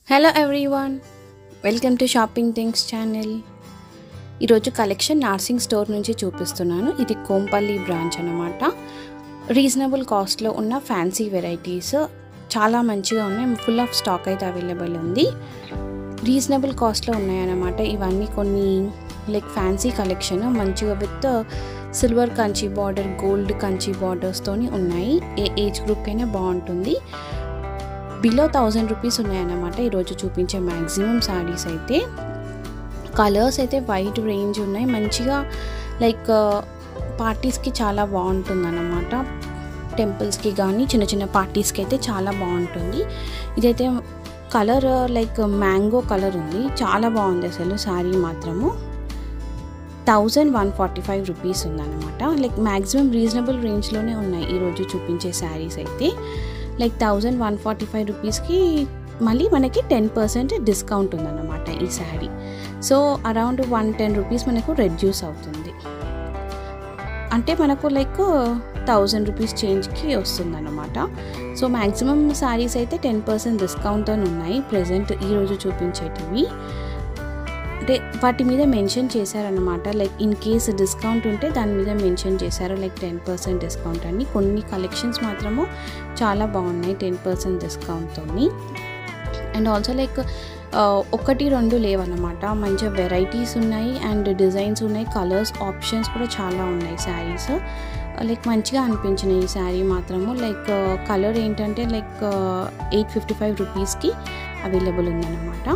hello everyone welcome to shopping things channel ఈరోజు collection Narsing store నుంచి చూపిస్తున్నాను ఇది కోంపల్లి బ్రాంచ్ అనమాట రీజనబుల్ కాస్ట్లో ఉన్న ఫ్యాన్సీ వెరైటీస్ చాలా మంచిగా ఉన్నాయి ఫుల్ ఆఫ్ స్టాక్ అయితే అవైలబుల్ ఉంది రీజనబుల్ కాస్ట్లో ఉన్నాయన్నమాట ఇవన్నీ కొన్ని లైక్ ఫ్యాన్సీ కలెక్షన్ మంచిగా with silver Kanchi border gold Kanchi బార్డర్స్తోని ఉన్నాయి ఏ ఏజ్ గ్రూప్ అయినా బాగుంటుంది బిలో థౌజండ్ రూపీస్ ఉన్నాయన్నమాట ఈరోజు చూపించే మ్యాక్సిమం శారీస్ అయితే కలర్స్ అయితే వైట్ రేంజ్ ఉన్నాయి మంచిగా లైక్ పార్టీస్కి చాలా బాగుంటుంది అన్నమాట టెంపుల్స్కి కానీ చిన్న చిన్న పార్టీస్కి అయితే చాలా బాగుంటుంది ఇదైతే కలర్ లైక్ మ్యాంగో కలర్ ఉంది చాలా బాగుంది అసలు శారీ మాత్రము thousand one forty five rupees ఉందన్నమాట లైక్ మ్యాక్సిమం రీజనబుల్ రేంజ్లోనే ఉన్నాయి ఈరోజు చూపించే శారీస్ అయితే like thousand one forty five రూపీస్కి మళ్ళీ మనకి టెన్ పర్సెంట్ డిస్కౌంట్ ఉందన్నమాట ఈ sari so around one ten rupees మనకు రెడ్యూస్ అవుతుంది అంటే మనకు లైక్ థౌజండ్ రూపీస్ చేంజ్కి వస్తుందన్నమాట సో మ్యాక్సిమం శారీస్ అయితే టెన్ పర్సెంట్ డిస్కౌంట్తో ఉన్నాయి ప్రజెంట్ ఈరోజు చూపించేటివి అంటే వాటి మీద మెన్షన్ చేశారనమాట లైక్ ఇన్ కేస్ డిస్కౌంట్ ఉంటే దాని మీద మెన్షన్ చేశారు లైక్ టెన్ పర్సెంట్ డిస్కౌంట్ అని కొన్ని కలెక్షన్స్ మాత్రము చాలా బాగున్నాయి టెన్ పర్సెంట్ డిస్కౌంట్తో అండ్ ఆల్సో లైక్ ఒకటి రెండు లేవన్నమాట మంచిగా వెరైటీస్ ఉన్నాయి అండ్ డిజైన్స్ ఉన్నాయి కలర్స్ ఆప్షన్స్ కూడా చాలా ఉన్నాయి శారీస్ లైక్ మంచిగా అనిపించినాయి ఈ శారీ మాత్రము లైక్ కలర్ ఏంటంటే లైక్ ఎయిట్ ఫిఫ్టీ ఫైవ్ రూపీస్కి అవైలబుల్ ఉందన్నమాట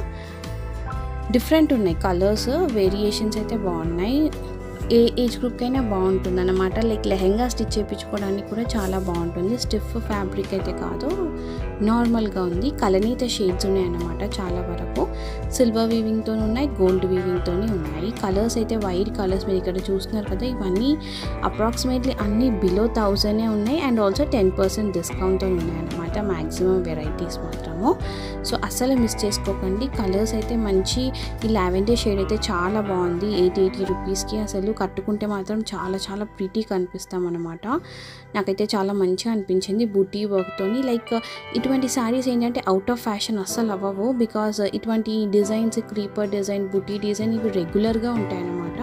డిఫరెంట్ ఉన్నాయి కలర్స్ వేరియేషన్స్ అయితే బాగున్నాయి ఏ ఏజ్ గ్రూప్కి అయినా బాగుంటుంది అనమాట లైక్ లెహెంగా స్టిచ్ చేయించుకోవడానికి కూడా చాలా బాగుంటుంది స్టిఫ్ ఫ్యాబ్రిక్ అయితే కాదు నార్మల్గా ఉంది కలనీత షేడ్స్ ఉన్నాయి అన్నమాట చాలా వరకు సిల్వర్ వీవింగ్తో ఉన్నాయి గోల్డ్ వీవింగ్తో ఉన్నాయి కలర్స్ అయితే వైట్ కలర్స్ మీరు ఇక్కడ చూస్తున్నారు కదా ఇవన్నీ అప్రాక్సిమేట్లీ అన్నీ బిలో థౌజండే ఉన్నాయి అండ్ ఆల్సో టెన్ పర్సెంట్ డిస్కౌంట్తో ఉన్నాయి అన్నమాట మ్యాక్సిమం వెరైటీస్ మాత్రము సో అస్సలు మిస్ చేసుకోకండి కలర్స్ అయితే మంచి ఈ లావెండర్ షేడ్ అయితే చాలా బాగుంది ఎయిటీ ఎయిటీ రూపీస్కి అసలు కట్టుకుంటే మాత్రం చాలా చాలా ప్రిటీ కనిపిస్తాం అనమాట నాకైతే చాలా మంచిగా అనిపించింది బూటీ వర్క్తోని లైక్ ఇటువంటి శారీస్ ఏంటంటే అవుట్ ఆఫ్ ఫ్యాషన్ అస్సలు అవ్వవు బికాజ్ ఇటువంటి డిజైన్స్ క్రీపర్ డిజైన్ బుటీ డిజైన్ ఇవి రెగ్యులర్గా ఉంటాయన్నమాట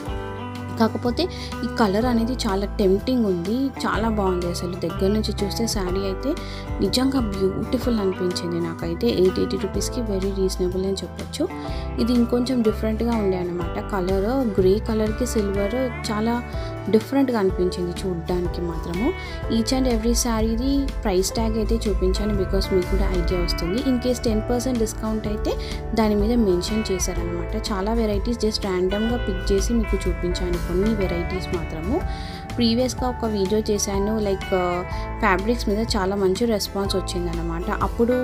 కాకపోతే ఈ కలర్ అనేది చాలా టెంప్టింగ్ ఉంది చాలా బాగుంది అసలు దగ్గర నుంచి చూస్తే శారీ అయితే నిజంగా బ్యూటిఫుల్ అనిపించింది నాకైతే ఎయిట్ ఎయిటీ రూపీస్కి వెరీ రీజనబుల్ అని చెప్పొచ్చు ఇది ఇంకొంచెం డిఫరెంట్గా ఉండే అనమాట కలర్ గ్రే కలర్కి సిల్వర్ చాలా డిఫరెంట్గా అనిపించింది చూడడానికి మాత్రము ఈచ్ అండ్ ఎవ్రీ శారీది ప్రైస్ ట్యాగ్ అయితే చూపించాను బికాస్ మీకు కూడా ఐడియా వస్తుంది in case ten percent discount అయితే దాని మీద మెన్షన్ చేశారనమాట చాలా వెరైటీస్ జస్ట్ ర్యాండమ్గా పిక్ చేసి మీకు చూపించాను కొన్ని వెరైటీస్ మాత్రము ప్రీవియస్గా ఒక వీడియో చేశాను లైక్ ఫ్యాబ్రిక్స్ మీద చాలా మంచి రెస్పాన్స్ వచ్చిందనమాట అప్పుడు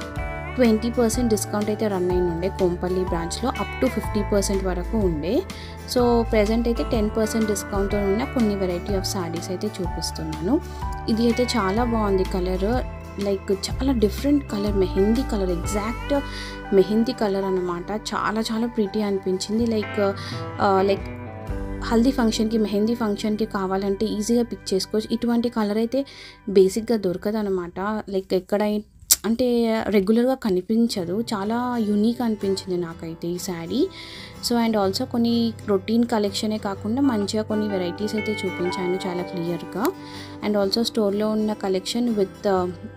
ట్వంటీ పర్సెంట్ డిస్కౌంట్ అయితే రన్ అయిన ఉండే కోంపల్లి బ్రాంచ్లో అప్ టు ఫిఫ్టీ పర్సెంట్ వరకు ఉండే సో ప్రజెంట్ అయితే టెన్ పర్సెంట్ డిస్కౌంట్తో ఉన్న కొన్ని వెరైటీ ఆఫ్ శారీస్ అయితే చూపిస్తున్నాను ఇది అయితే చాలా బాగుంది కలర్ లైక్ చాలా different colour mehndi colour exact mehndi colour అనమాట చాలా చాలా ప్రిటీ అనిపించింది లైక్ లైక్ హల్దీ ఫంక్షన్కి మెహందీ ఫంక్షన్కి కావాలంటే ఈజీగా పిక్ చేసుకోవచ్చు ఇటువంటి కలర్ అయితే బేసిక్గా దొరకదు అనమాట లైక్ ఎక్కడ అంటే రెగ్యులర్గా కనిపించదు చాలా యూనిక్ అనిపించింది నాకైతే ఈ శారీ సో అండ్ ఆల్సో కొన్ని రొటీన్ కలెక్షనే కాకుండా మంచిగా కొన్ని వెరైటీస్ అయితే చూపించాను చాలా క్లియర్గా అండ్ ఆల్సో స్టోర్లో ఉన్న collection with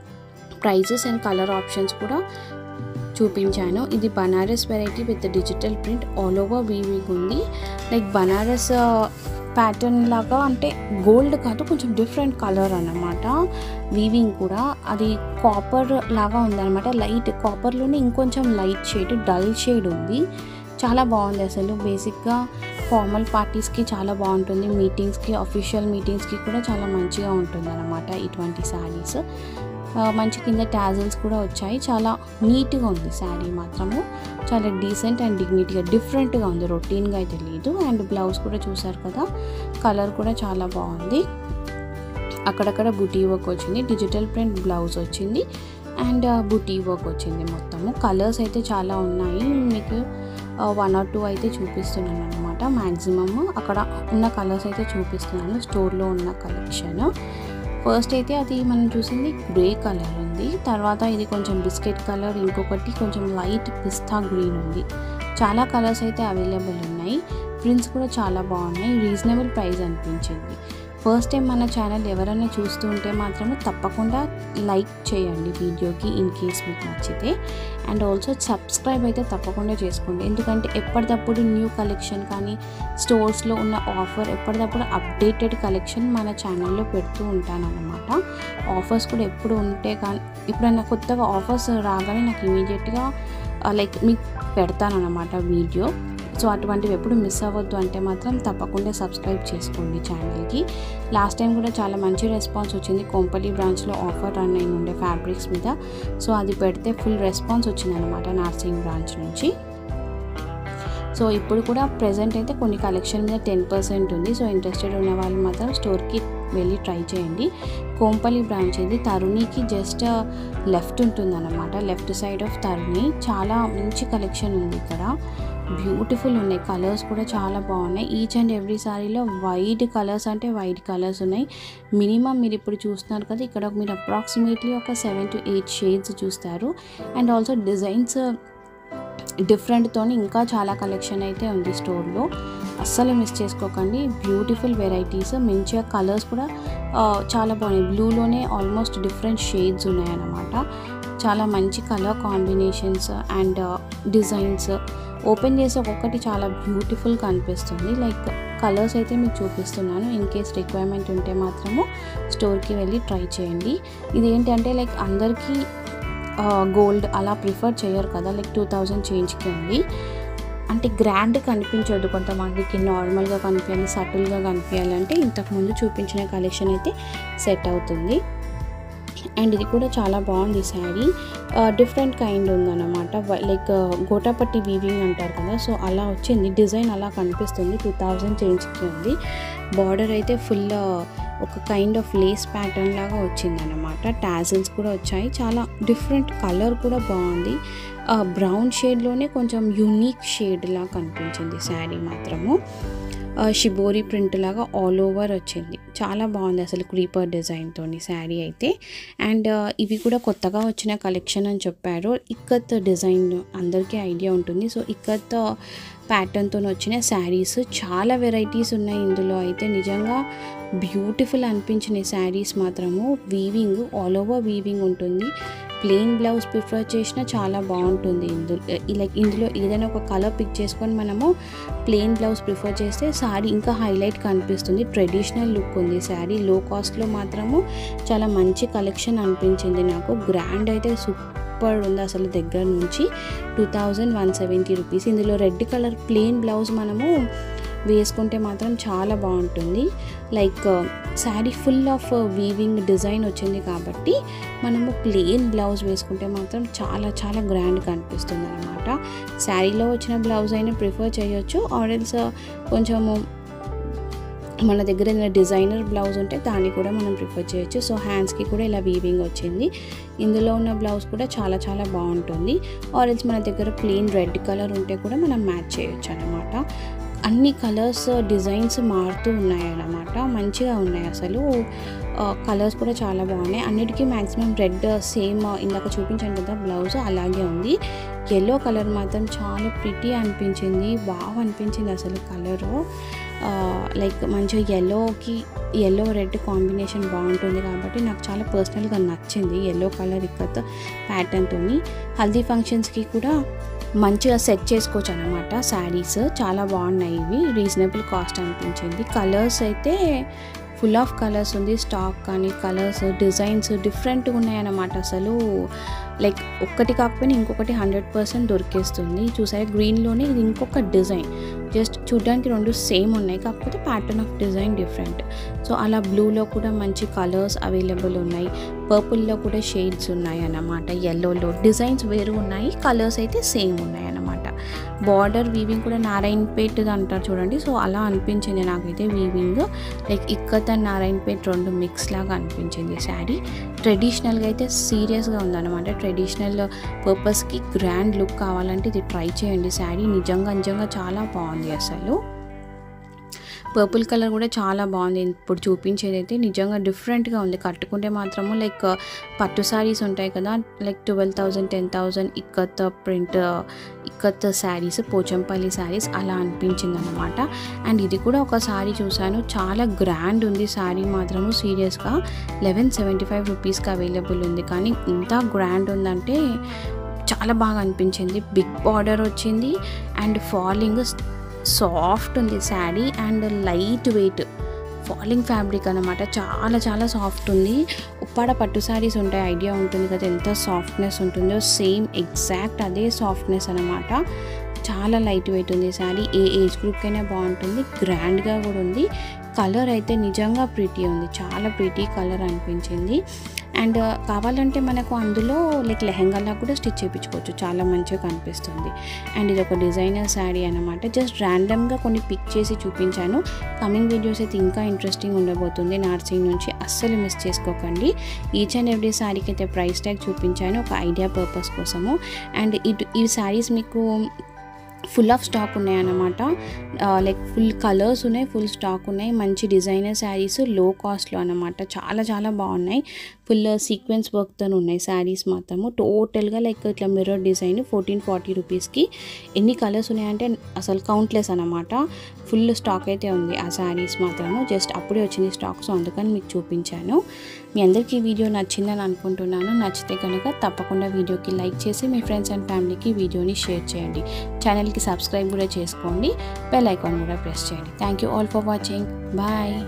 prices and colour options కూడా చూపించాను ఇది Banaras variety with digital print all over weaving ఉంది లైక్ బనారస్ ప్యాటర్న్ లాగా అంటే గోల్డ్ కాదు కొంచెం డిఫరెంట్ కలర్ అన్నమాట వీవింగ్ కూడా అది కాపర్ లాగా ఉందన్నమాట లైట్ కాపర్లోనే ఇంకొంచెం లైట్ షేడ్ డల్ షేడ్ ఉంది చాలా బాగుంది అసలు బేసిక్గా ఫార్మల్ పార్టీస్కి చాలా బాగుంటుంది మీటింగ్స్కి అఫీషియల్ మీటింగ్స్కి కూడా చాలా మంచిగా ఉంటుంది అనమాట ఇటువంటి శారీస్ మంచి కింద టాజల్స్ కూడా వచ్చాయి చాలా నీట్గా ఉంది శారీ మాత్రము చాలా డీసెంట్ అండ్ డిగ్నిటీగా డిఫరెంట్గా ఉంది రొటీన్గా అయితే లేదు అండ్ బ్లౌజ్ కూడా చూసారు కదా కలర్ కూడా చాలా బాగుంది అక్కడక్కడ బుటీ వర్క్ వచ్చింది డిజిటల్ ప్రింట్ బ్లౌజ్ వచ్చింది అండ్ బుటీ వర్క్ వచ్చింది మొత్తము కలర్స్ అయితే చాలా ఉన్నాయి మీకు వన్ ఆర్ టూ అయితే చూపిస్తున్నాను అనమాట మ్యాక్సిమమ్ అక్కడ ఉన్న కలర్స్ అయితే చూపిస్తున్నాను స్టోర్లో ఉన్న కలెక్షన్ ఫస్ట్ అయితే అది మనం చూసింది గ్రే కలర్ ఉంది తర్వాత ఇది కొంచెం బిస్కెట్ కలర్ ఇంకొకటి కొంచెం లైట్ పిస్తా గ్రీన్ ఉంది చాలా కలర్స్ అయితే అవైలబుల్ ఉన్నాయి ప్రింట్స్ కూడా చాలా బాగున్నాయి రీజనబుల్ ప్రైస్ అనిపించింది ఫస్ట్ టైం మన ఛానల్ ఎవరైనా చూస్తూ ఉంటే మాత్రము తప్పకుండా లైక్ చేయండి వీడియోకి ఇన్ కేస్ మీకు నచ్చితే అండ్ ఆల్సో సబ్స్క్రైబ్ అయితే తప్పకుండా చేసుకోండి ఎందుకంటే ఎప్పటికప్పుడు న్యూ కలెక్షన్ కానీ స్టోర్స్లో ఉన్న ఆఫర్ ఎప్పటికప్పుడు అప్డేటెడ్ కలెక్షన్ మన ఛానల్లో పెడుతూ ఉంటానన్నమాట ఆఫర్స్ కూడా ఎప్పుడు ఉంటే కానీ ఎప్పుడైనా కొత్తగా ఆఫర్స్ రాగానే నాకు ఇమీడియట్గా లైక్ మీకు పెడతానన్నమాట వీడియో సో అటువంటివి ఎప్పుడు మిస్ అవ్వద్దు అంటే మాత్రం తప్పకుండా సబ్స్క్రైబ్ చేసుకోండి ఛానల్కి లాస్ట్ టైం కూడా చాలా మంచి రెస్పాన్స్ వచ్చింది కొంపల్లి బ్రాంచ్లో ఆఫర్ రన్ అయిన ఉండే ఫ్యాబ్రిక్స్ మీద సో అది పెడితే ఫుల్ రెస్పాన్స్ వచ్చిందనమాట నార్సింగ్ బ్రాంచ్ నుంచి సో ఇప్పుడు కూడా ప్రజెంట్ అయితే కొన్ని కలెక్షన్ మీద టెన్ పర్సెంట్ ఉంది సో ఇంట్రెస్టెడ్ ఉన్న వాళ్ళు మాత్రం స్టోర్కి వెళ్ళి ట్రై చేయండి కోంపల్లి బ్రాంచ్ ఇది తరుణికి జస్ట్ లెఫ్ట్ ఉంటుందన్నమాట లెఫ్ట్ సైడ్ ఆఫ్ తరుణి చాలా మంచి కలెక్షన్ ఉంది ఇక్కడ బ్యూటిఫుల్ ఉన్నాయి కలర్స్ కూడా చాలా బాగున్నాయి ఈచ్ అండ్ ఎవ్రీ సారీలో వైట్ కలర్స్ అంటే వైట్ కలర్స్ ఉన్నాయి మినిమం మీరు ఇప్పుడు చూస్తున్నారు కదా ఇక్కడ మీరు అప్రాక్సిమేట్లీ ఒక సెవెన్ టు ఎయిట్ షేడ్స్ చూస్తారు అండ్ ఆల్సో డిజైన్స్ డిఫరెంట్తో ఇంకా చాలా కలెక్షన్ అయితే ఉంది స్టోర్లో అస్సలు మిస్ చేసుకోకండి బ్యూటిఫుల్ వెరైటీస్ మంచిగా కలర్స్ కూడా చాలా బాగున్నాయి బ్లూలోనే ఆల్మోస్ట్ డిఫరెంట్ షేడ్స్ ఉన్నాయన్నమాట చాలా మంచి colour combinations and designs open చేసి ఒక్కొక్కటి చాలా బ్యూటిఫుల్గా అనిపిస్తుంది లైక్ కలర్స్ అయితే మీకు చూపిస్తున్నాను ఇన్ కేస్ రిక్వైర్మెంట్ ఉంటే మాత్రము స్టోర్కి వెళ్ళి ట్రై చేయండి ఇది ఏంటంటే లైక్ అందరికీ గోల్డ్ అలా ప్రిఫర్ చేయరు కదా లైక్ టూ థౌజండ్ చేంజ్కి ఉంది అంటే గ్రాండ్ కనిపించదు కొంతమందికి నార్మల్గా కనిపించాలి సటిల్గా కనిపించాలంటే ఇంతకుముందు చూపించిన కలెక్షన్ అయితే సెట్ అవుతుంది అండ్ ఇది కూడా చాలా బాగుంది శారీ డిఫరెంట్ కైండ్ ఉందన్నమాట లైక్ గోటాపట్టి వీవింగ్ అంటారు కదా సో అలా వచ్చింది డిజైన్ అలా కనిపిస్తుంది టూ థౌజండ్ చేంజ్కి ఉంది బార్డర్ అయితే ఫుల్ ఒక కైండ్ ఆఫ్ లేస్ ప్యాటర్న్ లాగా వచ్చిందన్నమాట టాజిల్స్ కూడా వచ్చాయి చాలా డిఫరెంట్ కలర్ కూడా బాగుంది బ్రౌన్ షేడ్లోనే కొంచెం యూనిక్ షేడ్ లాగా కనిపించింది శారీ మాత్రము షిబోరి ప్రింట్ లాగా ఆల్ ఓవర్ వచ్చింది చాలా బాగుంది అసలు క్రీపర్ డిజైన్తో శారీ అయితే అండ్ ఇవి కూడా కొత్తగా వచ్చిన కలెక్షన్ అని చెప్పారు ఇక్కత్ డిజైన్ అందరికీ ఐడియా ఉంటుంది సో ఇక్కత్ ప్యాటర్న్తో వచ్చిన శారీస్ చాలా వెరైటీస్ ఉన్నాయి ఇందులో అయితే నిజంగా బ్యూటిఫుల్ అనిపించిన శారీస్ మాత్రము వీవింగ్ ఆల్ ఓవర్ వీవింగ్ ఉంటుంది ప్లెయిన్ బ్లౌజ్ ప్రిఫర్ చేసినా చాలా బాగుంటుంది ఇందులో లైక్ ఇందులో ఏదైనా ఒక కలర్ పిక్ చేసుకొని మనము ప్లెయిన్ బ్లౌజ్ ప్రిఫర్ చేస్తే శారీ ఇంకా హైలైట్ కనిపిస్తుంది ట్రెడిషనల్ లుక్ ఉంది శారీ లో కాస్ట్లో మాత్రము చాలా మంచి కలెక్షన్ అనిపించింది నాకు గ్రాండ్ అయితే సూపర్ ఉంది అసలు దగ్గర నుంచి two thousand one seventy rupees ఇందులో రెడ్ కలర్ ప్లెయిన్ బ్లౌజ్ మనము వేసుకుంటే మాత్రం చాలా బాగుంటుంది like sari full of weaving design వచ్చింది కాబట్టి మనము ప్లెయిన్ బ్లౌజ్ వేసుకుంటే మాత్రం చాలా చాలా గ్రాండ్ కనిపిస్తుంది అనమాట శారీలో వచ్చిన బ్లౌజ్ అయినా ప్రిఫర్ చేయొచ్చు ఆర్డర్స్ కొంచెము మన దగ్గర ఏదైనా డిజైనర్ బ్లౌజ్ ఉంటే దాన్ని కూడా మనం ప్రిఫర్ చేయొచ్చు సో హ్యాండ్స్కి కూడా ఇలా వీవింగ్ వచ్చింది ఇందులో ఉన్న బ్లౌజ్ కూడా చాలా చాలా బాగుంటుంది ఆరెంజ్ మన దగ్గర ప్లెయిన్ రెడ్ కలర్ ఉంటే కూడా మనం మ్యాచ్ చేయొచ్చు అనమాట అన్ని కలర్స్ డిజైన్స్ మారుతూ ఉన్నాయి అన్నమాట మంచిగా ఉన్నాయి అసలు కలర్స్ కూడా చాలా బాగున్నాయి అన్నిటికీ మ్యాక్సిమం రెడ్ సేమ్ ఇందాక చూపించాను కదా బ్లౌజ్ అలాగే ఉంది ఎల్లో కలర్ మాత్రం చాలా ప్రిటీ అనిపించింది బాగా అనిపించింది అసలు కలరు లైక్ మంచిగా ఎల్లోకి ఎల్లో రెడ్ కాంబినేషన్ బాగుంటుంది కాబట్టి నాకు చాలా పర్సనల్గా నచ్చింది ఎల్లో కలర్ ఇక్కత ప్యాటర్న్తో హల్దీ ఫంక్షన్స్కి కూడా మంచిగా సెట్ చేసుకోవచ్చు అనమాట శారీస్ చాలా బాగున్నాయి ఇవి రీజనబుల్ కాస్ట్ అనిపించింది కలర్స్ అయితే ఫుల్ ఆఫ్ కలర్స్ ఉంది స్టాక్ కానీ కలర్స్ డిజైన్స్ డిఫరెంట్గా ఉన్నాయన్నమాట అసలు లైక్ ఒక్కటి కాకపోయినా ఇంకొకటి హండ్రెడ్ పర్సెంట్ దొరికేస్తుంది చూసారా గ్రీన్లోనే ఇది ఇంకొక డిజైన్ జస్ట్ చూడడానికి రెండు సేమ్ ఉన్నాయి కాకపోతే pattern of design different so అలా బ్లూలో కూడా మంచి కలర్స్ అవైలబుల్ ఉన్నాయి పర్పుల్లో కూడా షేడ్స్ ఉన్నాయి అన్నమాట ఎల్లోలో డిజైన్స్ వేరు ఉన్నాయి కలర్స్ అయితే సేమ్ ఉన్నాయి అన్నమాట బార్డర్ వీవింగ్ కూడా నారాయణపేట్ అంటారు చూడండి సో అలా అనిపించింది నాకైతే weaving like ikat and Narayanpet రెండు మిక్స్ లాగా అనిపించింది శారీ ట్రెడిషనల్గా అయితే సీరియస్గా ఉందన్నమాట ట్రెడిషనల్ పర్పస్కి గ్రాండ్ లుక్ కావాలంటే ఇది ట్రై చేయండి శారీ నిజంగా నిజంగా చాలా బాగుంది అసలు పర్పుల్ కలర్ కూడా చాలా బాగుంది ఇప్పుడు చూపించేది అయితే నిజంగా డిఫరెంట్గా ఉంది కట్టుకుంటే మాత్రము లైక్ పట్టు శారీస్ ఉంటాయి కదా like twelve thousand ten thousand ikat print ikat saris Pochampally saris అలా అనిపించింది అనమాట అండ్ ఇది కూడా ఒక శారీ చూశాను చాలా గ్రాండ్ ఉంది శారీ మాత్రము సీరియస్గా లెవెన్ సెవెంటీ ఫైవ్ రూపీస్కి అవైలబుల్ ఉంది కానీ ఇంత గ్రాండ్ ఉందంటే చాలా బాగా అనిపించింది బిగ్ బార్డర్ వచ్చింది అండ్ ఫాలింగ్ సాఫ్ట్ ఉంది sari and light weight falling fabric అనమాట చాలా చాలా సాఫ్ట్ ఉంది ఉప్పాడ పట్టు శారీస్ ఉంటాయి ఐడియా ఉంటుంది కదా ఎంత సాఫ్ట్నెస్ ఉంటుందో సేమ్ ఎగ్జాక్ట్ అదే సాఫ్ట్నెస్ అనమాట చాలా లైట్ వెయిట్ ఉంది శారీ ఏ ఏజ్ గ్రూప్కైనా బాగుంటుంది గ్రాండ్గా కూడా ఉంది కలర్ అయితే నిజంగా ప్రిటీ ఉంది చాలా ప్రిటీ కలర్ అనిపించింది అండ్ కావాలంటే మనకు అందులో లైక్ లెహంగాలా కూడా స్టిచ్ చేయించుకోవచ్చు చాలా మంచిగా కనిపిస్తుంది అండ్ ఇది ఒక డిజైనర్ శారీ అనమాట జస్ట్ ర్యాండమ్గా కొన్ని పిక్ చేసి చూపించాను కమింగ్ వీడియోస్ అయితే ఇంకా ఇంట్రెస్టింగ్ ఉండబోతుంది నార్సింగ్ నుంచి అస్సలు మిస్ చేసుకోకండి ఈచ్ అండ్ ఎవ్రీ శారీకి అయితే ప్రైస్ ట్యాగ్ చూపించాను ఒక ఐడియా పర్పస్ కోసము అండ్ ఇటు ఈ శారీస్ మీకు ఫుల్ ఆఫ్ స్టాక్ ఉన్నాయన్నమాట లైక్ ఫుల్ కలర్స్ ఉన్నాయి ఫుల్ స్టాక్ ఉన్నాయి మంచి డిజైనర్ శారీస్ లో కాస్ట్లో అనమాట చాలా చాలా బాగున్నాయి ఫుల్ సీక్వెన్స్ వర్క్తో ఉన్నాయి శారీస్ మాత్రము టోటల్గా లైక్ ఇట్లా మిర్రర్ డిజైన్ ఫోర్టీన్ ఫార్టీ రూపీస్కి ఎన్ని కలర్స్ ఉన్నాయంటే అసలు కౌంట్లెస్ అనమాట ఫుల్ స్టాక్ అయితే ఉంది ఆ శారీస్ మాత్రము జస్ట్ అప్పుడే వచ్చింది స్టాక్ సో అందుకని మీకు చూపించాను మీ అందరికీ ఈ వీడియో నచ్చిందని అనుకుంటున్నాను నచ్చితే కనుక తప్పకుండా వీడియోకి లైక్ చేసి మీ ఫ్రెండ్స్ అండ్ ఫ్యామిలీకి వీడియోని షేర్ చేయండి ఛానల్కి సబ్స్క్రైబ్ కూడా చేసుకోండి బెల్ ఐకాన్ కూడా ప్రెస్ చేయండి thank you all for watching bye